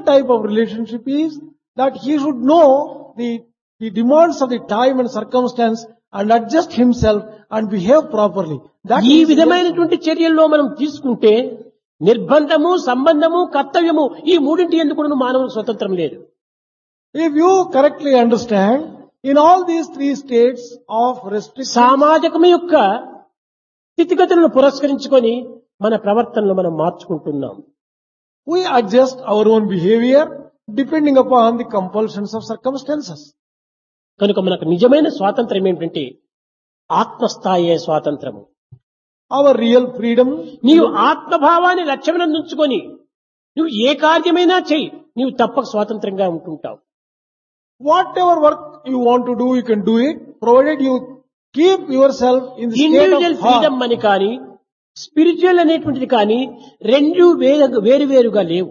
type of relationship is that he should know the, the demands of the time and circumstance and adjust himself and behave properly. That ఈ is విధమైనటువంటి చర్యల్లో మనం తీసుకుంటే నిర్బంధము సంబంధము కర్తవ్యము ఈ మూడింటి ఎందుకు మానవులకు స్వతంత్రం లేదు If you correctly understand, in all these three states of restriction, సామాజికం యొక్క స్థితిగతులను పురస్కరించుకొని మన ప్రవర్తనలు మనం మార్చుకుంటున్నాం we adjust our own behavior depending upon the compulsions of circumstances. కనుక మనకు నిజమైన స్వాతంత్రం ఏమిటంటే ఆత్మస్థాయే స్వాతంత్రము Our real freedom, నీవు ఆత్మభావాన్ని లక్ష్యములను ఉంచుకొని నువ్వు ఏ కార్యమైనా చెయ్యి నీవు తప్పక స్వాతంత్రంగా ఉంటుంటావు whatever work you want to do, you can do it, provided you keep yourself in the state individual of freedom heart. అని కానీ స్పిరిచువల్ అనేటువంటిది కానీ రెండు వేరు వేరువేరుగా లేవు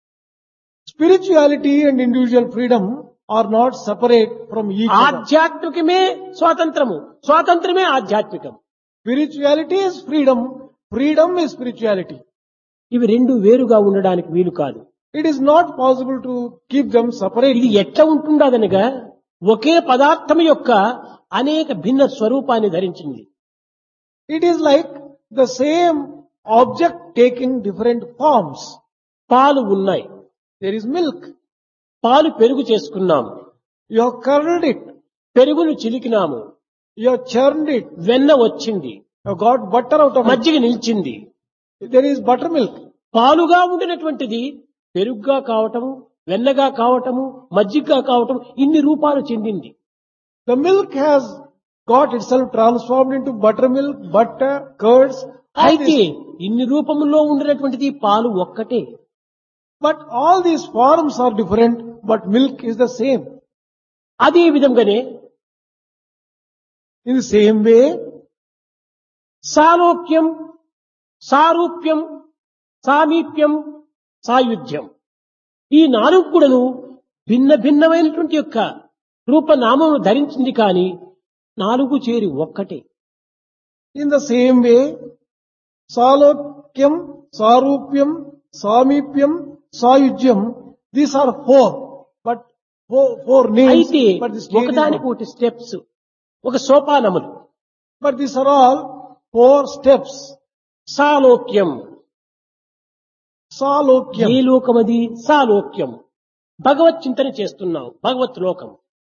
Spirituality and individual freedom are not separate from each other. ఆధ్యాత్మికమే స్వాతంత్రము స్వాతంత్రమే ఆధ్యాత్మికం Spirituality is freedom, freedom is spirituality. ఇవి రెండు వేరుగా ఉండడానికి వీలు కాదు It is not possible to keep them ఇది separately. ఎట్లా ఉంటుండదనగా ఒకే పదార్థం యొక్క అనేక భిన్న స్వరూపాన్ని ధరించింది It is like the same object taking different forms. పాలు ఉన్నాయి There is milk. పాలు పెరుగు చేసుకున్నాము You have curdled it. పెరుగును చిలికినాము You have churned it. వెన్న వచ్చింది You have got butter out of it. మజ్జిగ నిలిచింది There is buttermilk. పాలుగా ఉండినటువంటిది పెరుగుగా కావటము వెన్నగా కావటము మజ్జిగగా కావటం ఇన్ని రూపాలు చెందింది The milk has got itself transformed into buttermilk, butter, curds. all అయితే these. ఇన్ని రూపములో ఉండినటువంటిది పాలు ఒక్కటే But all these forms are different, but milk is the same. అదే విధంగానే In the same way, సాలోక్యం సారూప్యం సామీప్యం సాయుధ్యం ఈ నాలుగు కూడాను భిన్న భిన్నమైనటువంటి యొక్క రూపనామమును ధరించింది కానీ నాలుగు చేరి ఒక్కటే in the same way, Salokyam, Sarupyam, Samipyam, Sayujyam, these are four, but four, four names, అయితే but the stage is ఒకదానికి one. ఒకటి స్టెప్స్ ఒక సోపానములు But these are all four steps. సాలోక్యం A Salokyam, లోకమది సాలోక్యం భగవత్ చింతన చేస్తున్నావు భగవత్ లోకం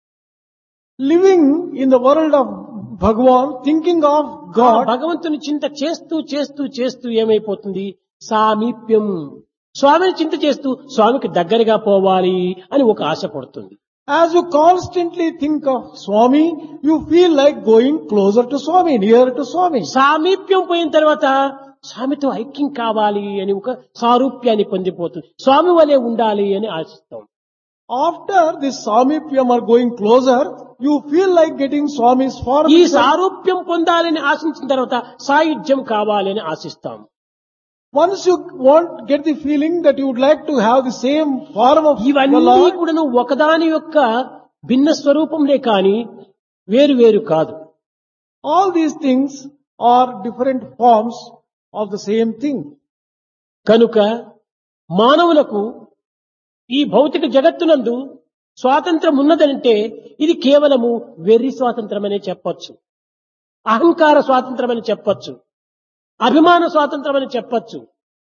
living in the world of Bhagwan, thinking of ఆ God, భగవంతుని చింత చేస్తూ చేస్తూ చేస్తూ ఏమైపోతుంది సామీప్యం స్వామిని చింత చేస్తూ స్వామికి దగ్గరగా పోవాలి అని ఒక ఆశ పడుతుంది as you constantly think of Swami, you feel like going closer to Swami, nearer to Swami. సామీప్యం పోయిన తర్వాత స్వామితో ఐక్యం కావాలి అని ఒక సారూప్యాన్ని పొందిపోతుంది స్వామి వలె ఉండాలి అని ఆశిస్తాం After this Samipyam are going closer, you feel like getting Swami's form. ఈ itself. సారూప్యం పొందాలని ఆశించిన తర్వాత సాయుధ్యం కావాలి అని ఆశిస్తాం Once you want, get the feeling that you would like to have the same form of the ఇవన్నీ Lord, కూడాను ఒకదాని యొక్క భిన్న స్వరూపంలే కాని వేరు వేరు కాదు all these things are different forms of the same thing. కనుక మానవులకు ఈ భౌతిక జగత్తునందు స్వాతంత్రం ఉన్నదంటే ఇది కేవలము వెర్రి స్వాతంత్రం అనే చెప్పొచ్చు అహంకార స్వాతంత్రం అని చెప్పొచ్చు అభిమాన స్వాతంత్రం అని చెప్పొచ్చు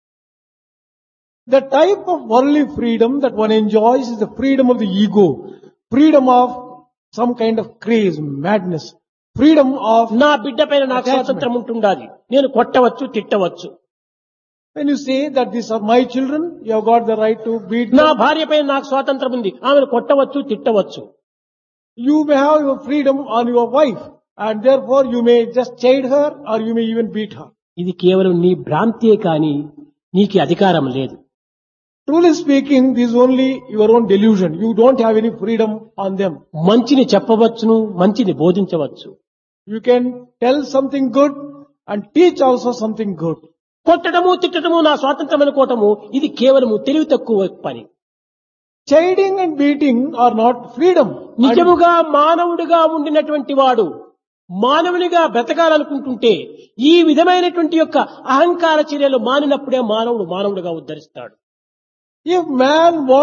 The type of worldly freedom that one enjoys is the freedom of the ego, freedom of some kind of craze, madness, freedom of నా బిడ్డ పైన నాకు Attachment. స్వాతంత్రం ఉంటుండాలి నేను కొట్టవచ్చు తిట్టవచ్చు when you say that these are my children, you have got the right to beat నా them. భార్య పైన నాకు స్వాతంత్రం ఉంది ఆమెను కొట్టవచ్చు తిట్టవచ్చు You may have your freedom on your wife and therefore you may just chide her or you may even beat her. ఇది కేవలం నీ భ్రాంతియే కాని నీకు అధికారం లేదు Truly speaking, this is only your own delusion. You don't have any freedom on them. మంచిని చెప్పవచ్చును మంచిని బోధించవచ్చు You can tell something good and teach also something good. కొట్టడము తిట్టడము నా స్వాతంత్రం అనుకోవటము ఇది కేవలము తెలివి తక్కువ పని Chiding and beating are not freedom. And నిజముగా మానవుడిగా ఉండినటువంటి వాడు మానవునిగా బ్రతకాలనుకుంటుంటే ఈ విధమైనటువంటి యొక్క అహంకార చర్యలు మానినప్పుడే మానవుడు మానవుడిగా ఉద్ధరిస్తాడు if man wants